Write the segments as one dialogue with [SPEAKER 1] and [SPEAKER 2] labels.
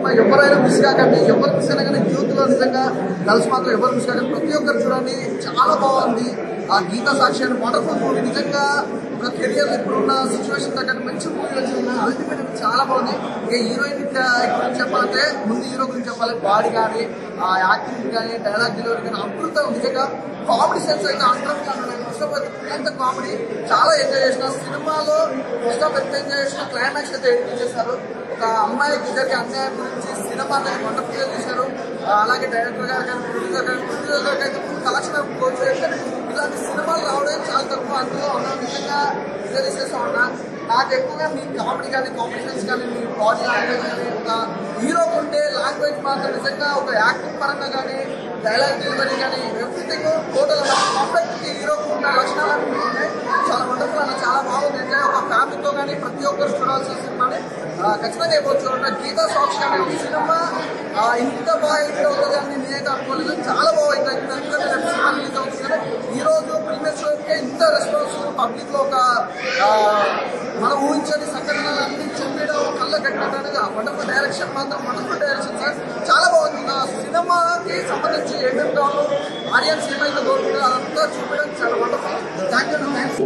[SPEAKER 1] Cinema ఎవరైనా miss కాకండి ఎవరు మిస్ అయినా కానీ యూత్ లో నిజంగా గర్ల్స్ మాత్రం ఎవరు మిస్ కాకండి ప్రతి ఒక్కరు చూడండి చాలా బాగుంది ఆ గీతా సాక్షి అని వండర్ఫుల్ మూవీ నిజంగా ఒక కెరియర్ ఇప్పుడున్న సిచ్యువేషన్ తగ్గట్టు మంచి మూవీ వచ్చింది అల్టిమేట్ చాలా బాగుంది ఇక హీరోయిన్ గురించి చెప్పాలంటే ముందు హీరో గురించి చెప్పాలి బాడీ కానీ ఆ యాక్టింగ్ కానీ డైలాగ్ డెలివరీ కానీ అద్భుతం నిజంగా కామెడీ సెన్స్ అయితే అందరం ఎంత కామెడీ చాలా ఎంజాయ్ చేసిన సినిమాలో ఫస్ట్ ఆఫ్ ఎంత ఎంజాయ్ చేసిన క్లైమాక్స్ అయితే ఎడిట్ చేశారు ఒక అమ్మాయికి ఇద్దరికి అన్యాయం గురించి సినిమా అనేది వండర్ఫుల్ గా చేశారు ఆ, అలాగే డైరెక్టర్ గారు కానీ ప్రొడ్యూసర్ గారు ప్రొడ్యూసర్ గారు అయితే కలెక్షన్ కోచ్ ఇలాంటి సినిమాలు రావడం చాలా తక్కువ అందులో ఉన్న నిజంగా రిలీజ్ చేస్తా ఉన్నా నాకు ఎక్కువగా మీ కామెడీ కానీ కాంపిటీషన్స్ కానీ మీ బాడీ లాంగ్వేజ్ కానీ ఒక హీరో ఉంటే లాంగ్వేజ్ మాత్రం నిజంగా ఒక యాక్టింగ్ పరంగా కానీ డైలాగ్ డెలివరీ కానీ ఎవ్రీథింగ్ టోటల్ పర్ఫెక్ట్ హీరోకు ఉన్న లక్షణాలు అన్నీ ఉన్నాయి చాలా వండర్ఫుల్ అన్న చాలా బాగుంది అంటే ఒక ఫ్యామిలీతో కానీ ప్రతి ఒక్కరు చూడాల్సిన సినిమాని ఆ, ఖచ్చితంగా చెప్పవచ్చు అంటే గీతా సాక్షి అనే ఒక సినిమా ఆ, ఇంత బాగా హిట్ అవుతుంది అని నేనైతే అనుకోలేదు చాలా బాగా హిట్ అవుతుంది ఎందుకంటే రేపు సినిమా రిలీజ్ అవుతుంది కదా ఈ రోజు ప్రీమియర్ షోకి ఇంత రెస్పాన్స్ పబ్లిక్ లో ఒక ఆ, మనం ఊహించని సంఘటనలన్నీ చెప్పడం కళ్ళ కట్టినట్టుగా వండర్ఫుల్ డైరెక్షన్ మాత్రం వండర్ఫుల్ డైరెక్షన్ సార్ చాలా బాగుంది ఆ సినిమాకి సంబంధించి ఏమేమి కావాలో ఆడియన్స్ ఏమైతే కోరుకుంటారో అదంతా చూపడం చాలా వండర్ఫుల్ థ్యాంక్ యూ థ్యాంక్స్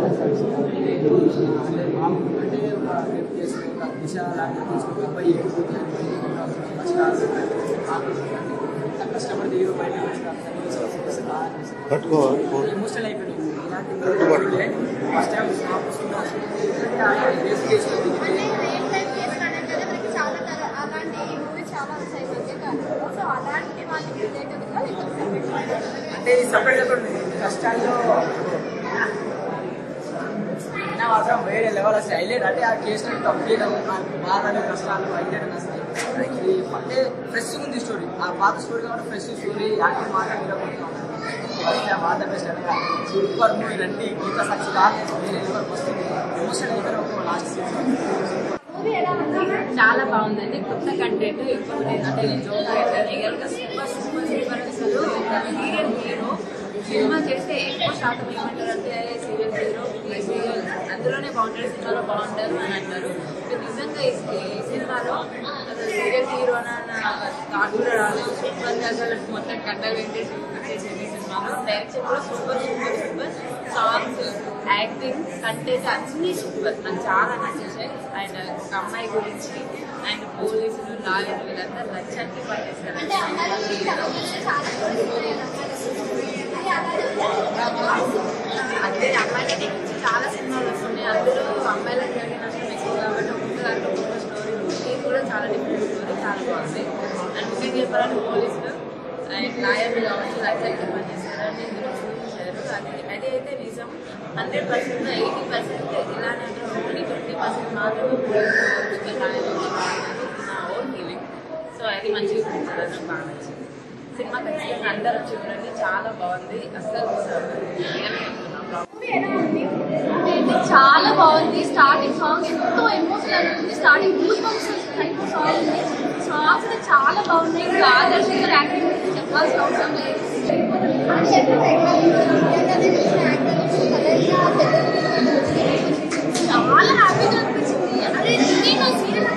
[SPEAKER 2] అంటే ఒక రేపు చేసి ఒక దిశ లాంటి తీసుకుని అబ్బాయి ఎక్కిపోతే ఎంత కష్టపడితే హీరో బయట
[SPEAKER 3] పట్టుకో
[SPEAKER 2] ఎమోషనల్ అయిపోయింది ఇలాంటి ఫస్ట్ టైం స్టాప్ వస్తుందా రేపు చేసిన
[SPEAKER 4] చాలా తర- అలాంటి మూవీస్ చాలా వచ్చాయి మధ్యకాలంలో సో అలాంటి వాళ్ళకి రిలేటెడ్గా ఇక్కడ సపరేట్
[SPEAKER 2] అంటే ఈ సపరేట్ కష్టాల్లో అయినా మాత్రం వేరే లెవెల్ వస్తాయి హైలైట్ అంటే ఆ చేసిన కంప్లీట్ బాధలు కష్టాలు హైలైట్ వస్తాయి మనకి ఇది అంటే ఫ్రెష్ ఉంది స్టోరీ ఆ పాత స్టోరీ కాబట్టి ఫ్రెష్ స్టోరీ యాక్టింగ్ మాత్రం మీరు బాధ బెస్ట్ సూపర్ మూవీ రండి గీత సాక్షి కాదు వేరే లెవెల్ వస్తుంది ఎమోషన్ అయితే ఒక లాస్ట్ సీజన్
[SPEAKER 4] మూవీ ఎలా ఉంది
[SPEAKER 5] చాలా బాగుందండి కొత్త కంటెంట్ ఇప్పుడు నేను అంటే నేను జోక్ అయితే రియల్ గా సూపర్ సూపర్ సూపర్ అసలు ఒక సీరియల్ హీరో సినిమా చేస్తే ఎక్కువ శాతం ఏమంటారు అంటే సీరియల్ హీరో ఈ సీరియల్ అందులోనే బాగుంటారు సినిమాలో బాగుంటారు అని అంటారు మీరు నిజంగా ఈ ఈ సినిమాలో అసలు సీరియల్ హీరో అన్న థాట్ కూడా రాలేదు సూపర్ గా అసలు మొత్తం కట్టలు పెట్టేసి చేసింది ఈ సినిమాలో డైరెక్షన్ కూడా super super super songs acting content అన్ని సూపర్ నాకు చాలా నచ్చేసాయి అండ్ ఒక అమ్మాయి గురించి అండ్ పోలీసులు లాయర్ వీళ్ళంతా లక్ష్యానికి పనిచేస్తారు
[SPEAKER 4] అంటే అమ్మాయిలకి సంబంధించి చాలా మూవీస్ ఉన్నాయి అది అలాగే
[SPEAKER 5] అంటే అమ్మాయిలకి గురించి చాలా సినిమాలు వస్తున్నాయి అందులో అమ్మాయిలకు జరిగిన నష్టం ఎక్కువ కాబట్టి ఒక్కొక్క దాంట్లో ఒక్కొక్క స్టోరీ ఇది కూడా చాలా డిఫరెంట్ స్టోరీ చాలా బాగుంది అండ్ ముఖ్యంగా చెప్పాలంటే పోలీసులు అండ్ లాయర్లు కావచ్చు లక్ష్యానికి పనిచేస్తారు అని ఇందులో చూపించారు అది అది అయితే నిజం హండ్రెడ్ పర్సెంట్ ఎయిటీ పర్సెంట్ ఇలానే ఉంటారు ఓన్లీ ట్వంటీ పర్సెంట్ మాత్రమే పోలీసులు లాయర్లు నా ఓన్ ఫీలింగ్ సో అది మంచిగా చూపించారు అది నాకు బాగా నచ్చింది సినిమా ఖచ్చితంగా అందరూ చూడండి చాలా బాగుంది అస్సలు
[SPEAKER 4] మూవీ ఎలా ఉంది చాలా బాగుంది స్టార్టింగ్ సాంగ్ ఎంతో ఎమోషనల్ ఉంది starting goose bumps type song ఉంది సాంగ్స్ అయితే చాలా బాగున్నాయి ఇంకా ఆదర్శ్ గారు యాక్టింగ్ గురించి చెప్పాల్సిన అవసరం లేదు చాలా హ్యాపీగా అనిపించింది అదే నేను సీరియల్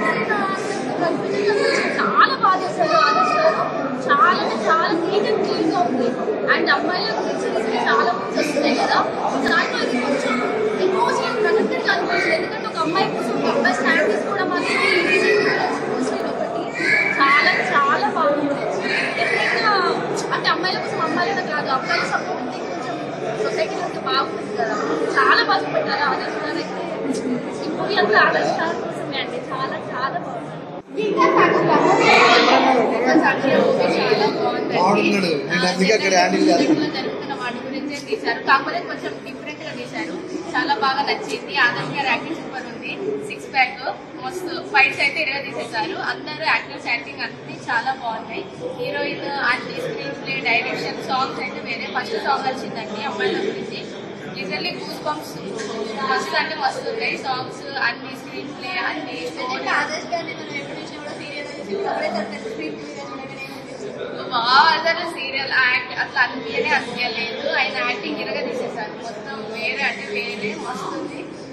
[SPEAKER 4] చాలా బాగా చేశారు ఆదర్శ్ గారు చాలా అంటే చాలా నీట్ అండ్ క్లీన్ గా ఉంది అండ్ అమ్మాయిల గురించి రీసెంట్ చాలా మూవీస్ వస్తున్నాయి కదా దాంట్లో ఇది కొంచెం ఎమోషనల్ కనెక్టెడ్ గా అనిపించింది ఎందుకంటే ఒక అమ్మాయి కోసం ఒక అబ్బాయి స్టాండ్ తీసుకోవడం అనేది ఈజీ ఒకటి చాలా చాలా బాగుంది డెఫినెట్గా అంటే అమ్మాయిల కోసం అమ్మాయిలనే కాదు అబ్బాయిల సపోర్ట్ ఉంటే కొంచెం సొసైటీలో ఉంటే బాగుంటుంది కదా చాలా బాగా పెట్టారు ఆదర్శ్ గారు అయితే ఈ మూవీ అంతా ఆదర్శ్ గారి కోసమే అండి చాలా చాలా బాగుంది
[SPEAKER 3] బాగున్నాడు. నేను అందుకే అక్కడ హ్యాండిల్ చేస్తాను.
[SPEAKER 4] జరుగుతున్న వాటి గురించే తీశారు కాకపోతే కొంచెం డిఫరెంట్ గా తీశారు చాలా బాగా నచ్చింది ఆదర్శ్ గారి యాక్టింగ్ సూపర్ ఉంది సిక్స్ ప్యాక్ మస్తు ఫైట్స్ అయితే ఇరవై తీసేశారు అందరూ యాక్టర్స్ యాక్టింగ్ అన్ని చాలా బాగున్నాయి హీరోయిన్ అన్ని స్క్రీన్ ప్లే డైరెక్షన్ సాంగ్స్ అయితే వేరే ఫస్ట్ సాంగ్ వచ్చిందండి అమ్మాయిల గురించి లిటర్లీ గూస్ బంప్స్ మస్తు అంటే మస్తు ఉన్నాయి సాంగ్స్ అన్ని స్క్రీన్ ప్లే అన్ని ఆదర్శ్ గారిని మనం ఎప్పుడు చూసినా కూడా సీరియల్ బాగా అసలు సీరియల్ యాక్ట్ అట్లా అనిపించనే అనిపించలేదు ఆయన యాక్టింగ్ ఇరగా తీసేసారు మొత్తం వేరే అంటే వేరే మస్తుంది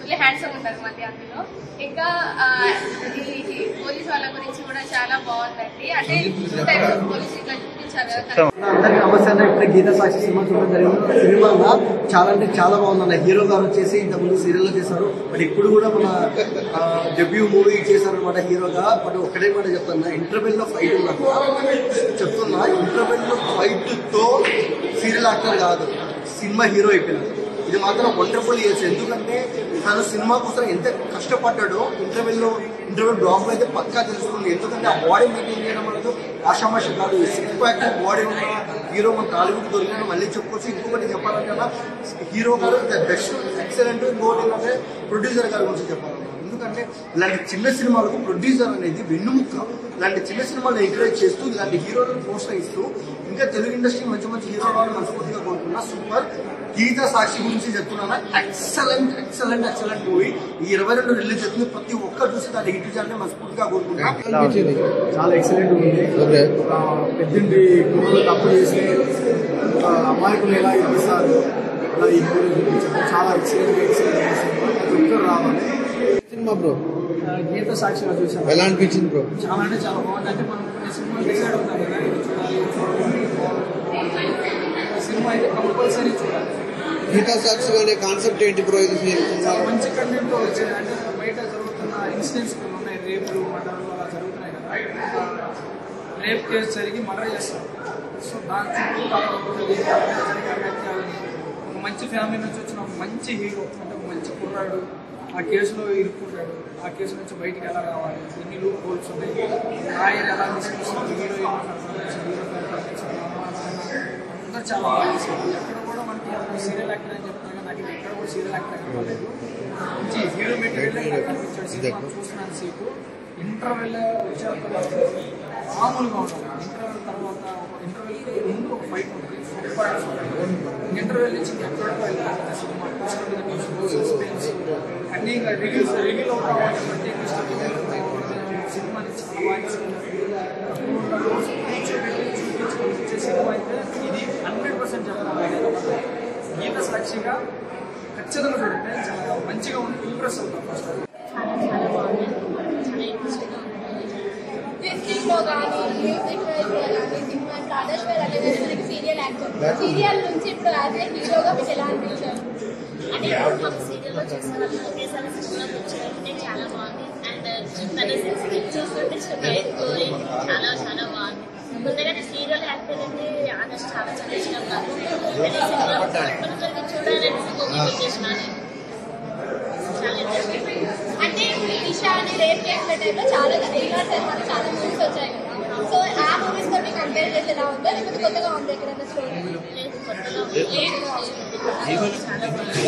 [SPEAKER 4] ఫుల్ హ్యాండ్సమ్ ఉంటారు మళ్ళీ అందులో ఇంకా ఆ, ఈ పోలీస్ వాళ్ళ గురించి కూడా చాలా బాగుందండి అంటే టూ టైప్స్ ఆఫ్ పోలీస్ ఇట్లా చూపించారు కదా
[SPEAKER 6] అందరికీ నమస్తే అన్న ఇప్పుడే గీత సాక్షి సినిమా చూడడం జరిగింది సినిమా అన్న చాలా అంటే చాలా బాగుందన్న హీరో గారు వచ్చేసి ఇంతకుముందు సీరియల్లో చేశారు బట్ ఇప్పుడు కూడా మన డెబ్యూ మూవీ చేశారు అనమాట హీరోగా బట్ ఒకటే మాట చెప్తున్నా ఇంటర్వెల్ లో ఫైట్ ఉందన్న చెప్తున్నా ఇంటర్వెల్ లో ఫైట్ తో సీరియల్ యాక్టర్ కాదు సినిమా హీరో అయిపోయినాడు ఇది మాత్రం వండర్ఫుల్ చేసి ఎందుకంటే తను సినిమా కోసం ఎంత కష్టపడ్డాడో ఇంటర్వెల్ లో ఇంటర్వెల్ బ్లాక్ లో అయితే పక్కా తెలుస్తుంది ఎందుకంటే ఆ బాడీ మెయింటైన్ చేయడం అనేది ఆషామాషి కాదు సిక్స్ ప్యాక్ బాడీ ఉన్న హీరో మన టాలీవుడ్ దొరికిన మళ్ళీ చెప్పుకోవచ్చు ఇంకొకటి చెప్పాలంటే హీరో గారు ద బెస్ట్ ఎక్సలెంట్ ఇంకోటి ఏంటంటే ప్రొడ్యూసర్ గారి గురించి చెప్పాలి ఎందుకంటే ఇలాంటి చిన్న సినిమాలకు ప్రొడ్యూసర్ అనేది వెన్నుముక్క ఇలాంటి చిన్న సినిమాలు ఎంకరేజ్ చేస్తూ ఇలాంటి హీరోలను ప్రోత్సహిస్తూ ఇంకా తెలుగు ఇండస్ట్రీ మంచి మంచి హీరో వాళ్ళు మనస్ఫూర్తిగా కోరుకున్నా సూపర్ గీత సాక్షి గురించి చెప్తున్నానా ఎక్సలెంట్ ఎక్సలెంట్ ఎక్సలెంట్ మూవీ ఈ ఇరవై రెండు రిలీజ్ అవుతుంది ప్రతి ఒక్కరు చూసి దాన్ని హిట్ చేయాలని మనస్ఫూర్తిగా కోరుకుంటున్నా
[SPEAKER 3] అనిపించింది
[SPEAKER 6] చాలా ఎక్సలెంట్ ఉంది
[SPEAKER 3] ఓకే
[SPEAKER 6] ఒక పెద్దింటి కుటుంబంలో తప్పు చేసి ఒక అమాయకులు ఎలా ఇస్తారు అలా ఈ మూవీ చూపించారు చాలా ఎక్సలెంట్ ఎక్సలెంట్ సినిమా ప్రతి ఒక్కరు రావాలి
[SPEAKER 3] సినిమా బ్రో
[SPEAKER 6] గీత సాక్షిగా చూసాను
[SPEAKER 3] ఎలా అనిపించింది బ్రో
[SPEAKER 6] చాలా అంటే చాలా బాగుంది అంటే మనం కొన్ని సినిమాలు డిసైడ్ అవుతాం కదా ఇది చూడాలి ఇది చూడాలి. సినిమా అయితే కంపల్సరీ చూడాలి
[SPEAKER 3] గీతా సాక్షి అనే కాన్సెప్ట్ ఏంటి బ్రో ఇది సినిమా
[SPEAKER 6] చాలా మంచి కంటెంట్ తో వచ్చాయి అంటే బయట జరుగుతున్న ఇన్సిడెంట్స్ కొన్ని ఉన్నాయి రేపులు మర్డర్లు అలా జరుగుతున్నాయి కదా రేప్ కేసు జరిగి మర్డర్ చేస్తారు సో దాని చుట్టూ కాకపోతే అగత్యాలని ఒక మంచి ఫ్యామిలీ నుంచి వచ్చిన ఒక మంచి హీరో అంటే ఒక మంచి కుర్రాడు ఆ కేసులో ఇరుక్కుంటాడు ఆ కేసు నుంచి బయటికి ఎలా రావాలి ఎన్ని లూప్ హోల్స్ ఉన్నాయి లాయర్ ఎలా తీసుకొస్తారు హీరోయిన్ అందరూ చాలా బాగా చేశారు ఎక్కడ కూడా మనకి సీరియల్ యాక్టర్ అని చెప్తాను నాకు ఇది ఎక్కడ కూడా సీరియల్ యాక్టర్ కనపడలేదు మంచి హీరో మెటీరియల్ కనిపించాడు సినిమా చూస్తున్నాను సేపు ఇంటర్వెల్ వచ్చాక మామూలుగా ఉండదు ఇంటర్వెల్ తర్వాత ఒక ఇంటర్వెల్ ముందు ఒక ఫైట్ ఉంటుంది ఇంటర్వెల్ నుంచి ఎక్కడికో వెళ్ళాలి సినిమా సస్పెన్స్ అన్ని ఇంకా రివ్యూస్ రివ్యూలో కూడా ప్రత్యేక సినిమా చాలా బాగా చూపించే సినిమా అయితే ఇది హండ్రెడ్ పర్సెంట్ చెప్పాలి గీత సాక్షిగా ఖచ్చితంగా చూడండి చాలా మంచిగా ఉంది ఇంప్రెస్ అవుతాం ఫస్ట్
[SPEAKER 7] లిప్స్టిక్ లో కానీ మ్యూజిక్ వైజ్ లో కానీ సినిమా ఆదర్శ్ వేర్ అనేది మనకి సీరియల్ యాక్టర్ సీరియల్ నుంచి ఇప్పుడు యాజ్ ఏ హీరోగా మీకు ఎలా అనిపించారు
[SPEAKER 8] అంటే ఇప్పుడు మనం సీరియల్లో చూస్తున్నప్పుడు ఒకేసారి సినిమాకి వచ్చారంటే చాలా బాగుంది అండ్ తన సెన్సిటివ్ చూస్తుంటే చాలా చాలా చాలా బాగుంది ముందుగానే సీరియల్ యాక్టర్ అంటే ఆదర్శ్ చాలా చాలా ఇష్టం నాకు కానీ సినిమా కొన్ని చూడాలని మూవీ చేసినాను చాలా ఇంట్రెస్టింగ్
[SPEAKER 7] అంటే దిశ అని రేప్ చేసిన టైంలో చాలా శ్రీనివాస్ శర్మ చాలా మూవీస్ వచ్చాయి కదా సో ఆ మూవీస్ తో మీరు కంపేర్ చేసి ఎలా ఉందో లేకపోతే కొత్తగా ఉంది ఎక్కడైనా స్టోరీ
[SPEAKER 8] లేదు కొత్తగా లేదు చాలా బాగుంది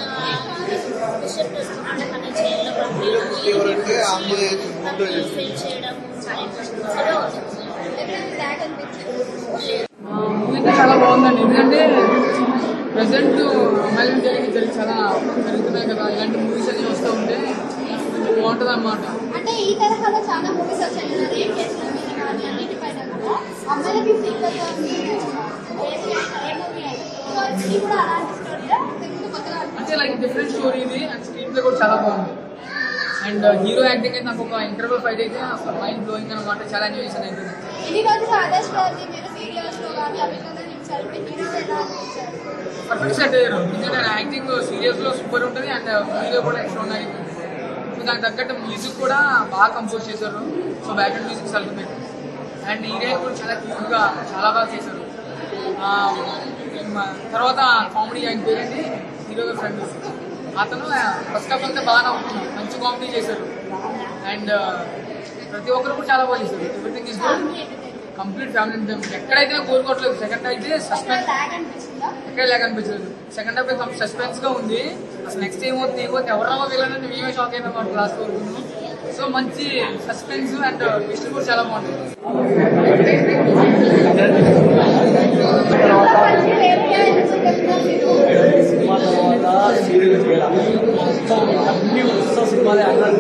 [SPEAKER 8] బిషప్ వస్తున్నాడు తన జైల్లో
[SPEAKER 3] ఎవరంటే ఆ అమ్మాయి
[SPEAKER 8] ఫెయిల్ చేయడం చాలా ఇంట్రెస్టింగ్ కొత్తగా ఉంది
[SPEAKER 7] ఎక్కడైనా బ్యాక్ అనిపించింది
[SPEAKER 5] మూవీ అయితే చాలా బాగుందండి ఎందుకంటే ప్రజెంట్ అమ్మాయిలు జరిగి జరిగి చాలా జరుగుతున్నాయి కదా ఇలాంటి మూవీస్ అన్ని వస్తూ ఉంటే బాగుంటుంది అన్నమాట
[SPEAKER 7] అంటే ఈ తరహాలో చాలా మూవీస్ వచ్చాయి కదా రేప్ కేసుల మీద కానీ అన్నిటిపైన కూడా అమ్మాయిలకి ఫ్రీగా ఉంది ఏది అయినా ఏ మూవీ అయినా సో ఇది కూడా అలాంటి స్టోరీలో ఇంకొక కొత్తగా అనిపించింది.
[SPEAKER 5] అంటే లైక్ డిఫరెంట్ స్టోరీ ఇది అండ్ స్క్రీన్ ప్లే కూడా చాలా బాగుంది అండ్ హీరో యాక్టింగ్ అయితే నాకు ఒక ఇంటర్వల్ ఫైట్ అయితే మైండ్ బ్లోయింగ్ అనమాట చాలా ఎంజాయ్ చేశాను అయితే
[SPEAKER 7] ఇన్ని రోజులు ఆదర్శ్ గారిని మీరు సీరియల్స్ లో కానీ అభినందన ఇచ్చారు ఇప్పుడు హీరో ఎలా అనిపించారు
[SPEAKER 5] పర్ఫెక్ట్ సెట్ అయ్యారు ఎందుకంటే ఆయన యాక్టింగ్ సీరియస్ లో సూపర్ ఉంటుంది అండ్ మూవీలో కూడా ఎక్స్ట్రాడినరీ సో దానికి తగ్గట్టు మ్యూజిక్ కూడా బాగా కంపోజ్ చేశారు so background music ultimate and heroine కూడా చాలా క్యూట్ గా చాలా బాగా చేశారు ఆ, మ- తర్వాత కామెడీ ఆయన పేరేంటి హీరో ఫ్రెండ్ అతను ఫస్ట్ ఆఫ్ అంతా బాగా నవ్వుతున్నాడు మంచి కామెడీ చేశారు అండ్ ప్రతి ఒక్కరు కూడా చాలా బాగా చేశారు everything is good complete family ఎక్కడైతే కోరుకోవట్లేదు సెకండ్ అయితే సస్పెన్స్
[SPEAKER 7] బ్యాగ్ అనిపించిందా
[SPEAKER 5] ఎక్కడ లేక అనిపించలేదు సెకండ్ హాఫ్ కొంచెం సస్పెన్స్ గా ఉంది అసలు నెక్స్ట్ ఏమవుతుంది ఏమవుతుంది ఎవరన్నా వెళ్ళాలని మేమే షాక్ అయినా మాట లాస్ట్ వరకు సో మంచి సస్పెన్స్ అండ్ టెస్ట్ కూడా చాలా బాగుంటుంది
[SPEAKER 7] మంచి రేప్ కేసు
[SPEAKER 6] సినిమా తర్వాత సీరియల్ చేయాలి మొత్తం అన్ని వస్తా సినిమాలే అన్నారు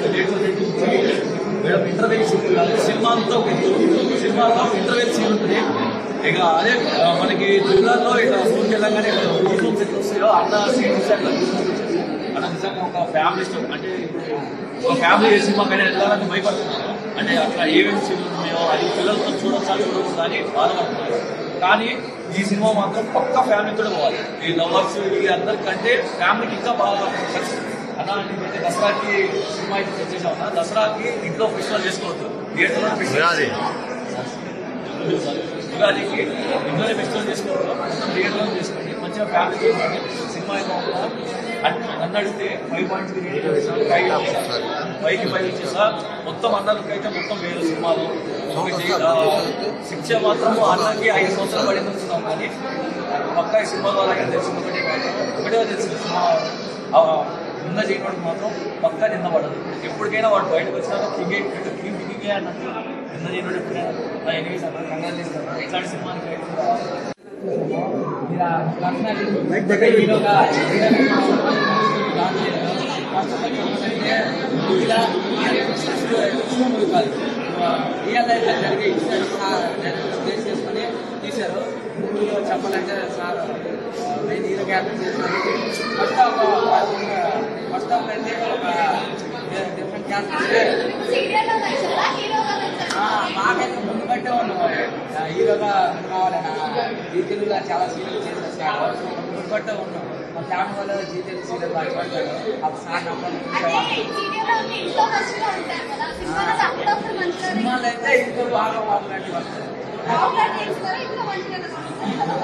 [SPEAKER 6] మేడం ఇంటర్వ్యూ సీన్ కాదు సినిమా అంతా ఒక ఎత్తు సినిమాలో ఇంటర్వ్యూ సీన్ ఉంటుంది ఇక అదే ఆ, మనకి జిల్లాలో ఇట్లా స్కూల్కి వెళ్ళగానే ఇక్కడ యూనిఫామ్స్ ఎట్లా వస్తాయో అన్న సీన్స్ అట్లా
[SPEAKER 9] అక్కడ నిజంగా ఒక ఫ్యామిలీ స్టోరీ అంటే ఇప్పుడు ఒక ఫ్యామిలీ ఏ సినిమా కానీ వెళ్ళాలని భయపడుతున్నారు అంటే అట్లా ఏమేమి సీన్లు ఉన్నాయో అది పిల్లలతో చూడొచ్చా చూడకూడదా అని బాధపడుతున్నారు కానీ ఈ సినిమా మాత్రం పక్క ఫ్యామిలీతో పోవాలి ఈ లవర్స్ ఈ అందరికంటే ఫ్యామిలీకి ఇంకా బాగా నచ్చుతుంది. అన్న నేనైతే దసరాకి సినిమా అయితే తెచ్చేసాం అన్న దసరాకి ఇంట్లో ఫెస్టివల్ చేసుకోవద్దు థియేటర్లో ఫెస్టివల్ ఉగాదికి ఇంట్లోనే ఫెస్టివల్ చేసుకోవద్దు మొత్తం థియేటర్లో చేసుకోండి మంచిగా ఫ్యామిలీ చూడండి సినిమా అయితే బాగుందా? అన్- నన్ను అడిగితే ఫైవ్ పాయింట్ త్రీ ఫైవ్ ఫైవ్కి ఫైవ్ ఇచ్చేసా మొత్తం అన్నలకి అయితే మొత్తం వేరు సినిమాలు ఒకటి ఆ, శిక్ష మాత్రం అన్నకి ఐదు సంవత్సరాలు పడింది అనుకున్నాం కానీ పక్క ఈ సినిమా ద్వారా ఏం తెలిసింది ఒకటి ఒకటే తెలిసింది సినిమా ఆ, నిన్న చేయడానికి మాత్రం పక్కా నిన్న పడదు ఎప్పటికైనా వాడు బయటకు వచ్చినాక కింగే కింగ్ కింగే అన్నట్టు నిన్న చేయడం ఎప్పుడైనా నా ఎనిమిది సార్ కంగారు చేస్తాను ఇట్లాంటి సినిమాకి
[SPEAKER 2] ఇలా లక్షణాలు హీరోగా ఇలా మూవీ కాదు రియల్ లైఫ్ లో జరిగే ఇన్సిడెంట్స్ బేస్ చేసుకొని తీశారు మూవీలో చెప్పాలంటే సార్ నేను హీరో క్యారెక్టర్ చేశాను ఫస్ట్ హాఫ్ ఫస్ట్ హాఫ్ అయితే ఒక డిఫరెంట్ క్యారెక్టర్
[SPEAKER 7] సీరియల్లో నచ్చారా హీరోగా నచ్చారా
[SPEAKER 2] మాకైతే ముందు బట్టే ఉన్నాం ఆ, హీరోగా కావాలని జీ తెలుగులో చాలా సీరియల్ చేసిన సార్ ముందు బట్టే ఉన్నాం మా ఫ్యామిలీ వాళ్ళు జీ తెలుగు సీరియల్ బాగా పడతారు అప్పుడు సార్ నమ్మకం
[SPEAKER 7] అంటే సీరియల్లో ఉంటే ఇంట్లో మంచిగా ఉంటారు కదా సినిమాలో అప్పుడప్పుడు మంచిగా
[SPEAKER 2] సినిమాలు అయితే ఇంట్లో బాగా మాట్లాడి వస్తారు
[SPEAKER 7] బాగా చేస్తారా ఇంట్లో మంచిగా ఉంటారా?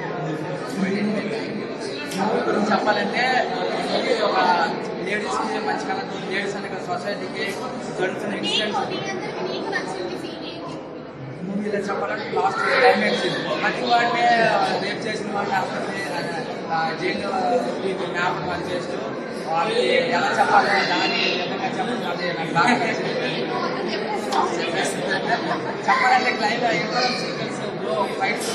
[SPEAKER 2] మూవీ గురించి చెప్పాలంటే ఇది ఒక లేడీస్ మంచి కళ లేడీస్ అనే సొసైటీకి జరుగుతున్న
[SPEAKER 7] నీకు
[SPEAKER 2] ఇన్సిడెంట్స్
[SPEAKER 7] మీ అందరికి నీకు నచ్చింది సీన్ ఏంటి
[SPEAKER 2] మూవీలో చెప్పాలంటే లాస్ట్ క్లైమాక్స్ ప్రతి వాడిని రేప్ చేసిన వాడిని అసలు జైలు జ్ఞాపకం చేస్తూ వాళ్ళకి ఎలా చెప్పాలి దాని విధంగా చెప్పాలి అది నాకు బాగా నచ్చింది. చెప్పాలంటే క్లైమాక్స్ ఎక్కడ సీక్వెన్స్ ఫైట్స్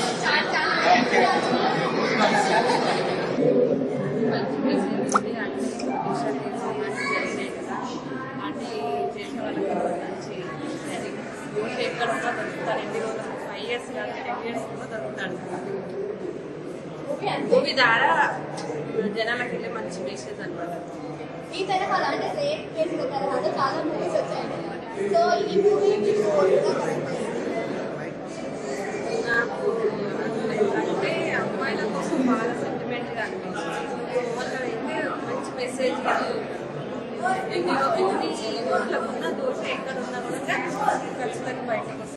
[SPEAKER 5] మంచి మెసేజ్ ఉంది అంటే డిజిటల్ ఇన్ఫర్మేషన్ జరిగినాయి కదా అంటే చేసే వాళ్ళకి మంచి అది మీరు ఎక్కడ ఉన్నా దొరుకుతారు ఎన్ని రోజులు ఫైవ్ ఇయర్స్ కాదు టెన్ ఇయర్స్ కూడా దొరుకుతాడు మూవీ ద్వారా జనాలకు వెళ్ళి మంచి మెసేజ్ అనమాట
[SPEAKER 7] ఈ తరహాలో అంటే రేప్ కేసుల తరహాలో చాలా మూవీస్ వచ్చాయి సో ఈ మూవీ మీకు
[SPEAKER 5] నాకు అంటే అమ్మాయిల కోసం బాగా సెంటిమెంట్గా అనిపించింది ఓవర్గా అయితే మంచి మెసేజ్ ఎన్ని ఎన్ని రోజులకు ఉన్న